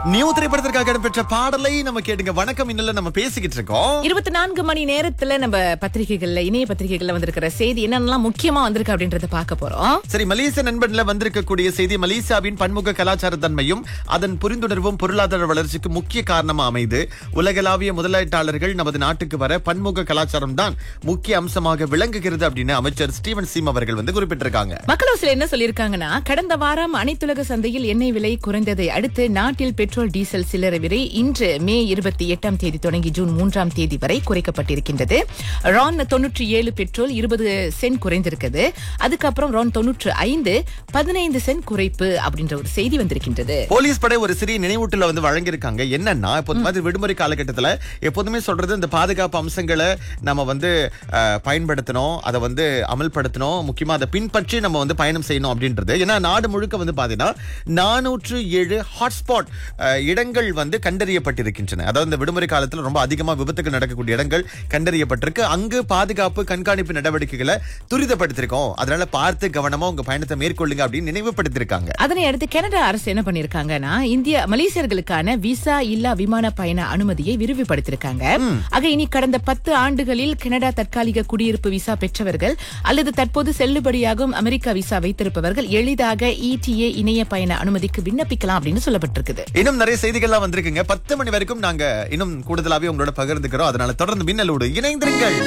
new திரைப்படத்திற்காக இடம்பெற்ற பாடலை நம்ம கேட்டுங்க வணக்கம் இன்னல நம்ம பேசிக்கிட்டு இருக்கோம் இருபத்தி நான்கு மணி நேரத்துல நம்ம பத்திரிகைகள்ல இணைய பத்திரிகைகள்ல வந்திருக்கிற செய்தி என்னென்னலாம் முக்கியமா வந்திருக்கு அப்படின்றத பார்க்க போறோம் சரி மலேசிய நண்பன்ல வந்திருக்கக்கூடிய செய்தி மலேசியாவின் பன்முக கலாச்சார தன்மையும் அதன் புரிந்துணர்வும் பொருளாதார வளர்ச்சிக்கு முக்கிய காரணமா அமைது உலகளாவிய முதலீட்டாளர்கள் நமது நாட்டுக்கு வர பன்முக கலாச்சாரம் தான் முக்கிய அம்சமாக விளங்குகிறது அப்படின்னு அமைச்சர் ஸ்டீவன் சீம் அவர்கள் வந்து குறிப்பிட்டிருக்காங்க மக்களவசில என்ன சொல்லியிருக்காங்கன்னா கடந்த வாரம் அனைத்துலக சந்தையில் எண்ணெய் விலை குறைந்ததை அடுத்து நாட்டில் பெட்ரோல் டீசல் சில்லறை விலை இன்று மே இருபத்தி எட்டாம் தேதி தொடங்கி ஜூன் மூன்றாம் தேதி வரை குறைக்கப்பட்டிருக்கின்றது ரான் தொன்னூற்றி ஏழு பெட்ரோல் இருபது சென்ட் குறைந்திருக்குது அதுக்கப்புறம் ரான் தொன்னூற்று ஐந்து பதினைந்து சென்ட் குறைப்பு அப்படின்ற ஒரு செய்தி வந்திருக்கின்றது போலீஸ் படை ஒரு சிறிய நினைவூட்டல வந்து வழங்கியிருக்காங்க என்னன்னா இப்போ இந்த மாதிரி விடுமுறை காலகட்டத்துல எப்போதுமே சொல்றது இந்த பாதுகாப்பு அம்சங்களை நம்ம வந்து அஹ், பயன்படுத்தணும் அதை வந்து அமல்படுத்தணும் முக்கியமா அதை பின்பற்றி நம்ம வந்து பயணம் செய்யணும் அப்படின்றது ஏன்னா நாடு முழுக்க வந்து பாத்தீங்கன்னா நானூற்று ஏழு ஹாட்ஸ்பாட் இடங்கள் வந்து கண்டறியப்பட்டிருக்கின்றன அதாவது இந்த விடுமுறை காலத்துல ரொம்ப அதிகமா விபத்துகள் நடக்கக்கூடிய இடங்கள் கண்டறியப்பட்டிருக்கு அங்கு பாதுகாப்பு கண்காணிப்பு நடவடிக்கைகளை துரிதப்படுத்திருக்கோம் அதனால பார்த்து கவனமா உங்க பயணத்தை மேற்கொள்ளுங்க அப்படின்னு நினைவுபடுத்திருக்காங்க அதனை அடுத்து கனடா அரசு என்ன பண்ணிருக்காங்கன்னா இந்திய மலேசியர்களுக்கான விசா இல்லா விமான பயண அனுமதியை விரிவுபடுத்திருக்காங்க ஆக இனி கடந்த பத்து ஆண்டுகளில் கனடா தற்காலிக குடியிருப்பு விசா பெற்றவர்கள் அல்லது தற்போது செல்லுபடியாகும் அமெரிக்கா விசா வைத்திருப்பவர்கள் எளிதாக இடிஏ இணைய பயண அனுமதிக்கு விண்ணப்பிக்கலாம் அப்படின்னு சொல்லப்பட்டிருக்குது இன்னும் நிறைய செய்திகள்லாம் வந்திருக்குங்க பத்து மணி வரைக்கும் நாங்க இன்னும் கூடுதலாவே உங்களோட பகிர்ந்துக்கிறோம் அதனால தொடர்ந்து மின்னலோடு இணைந்திருங்கள்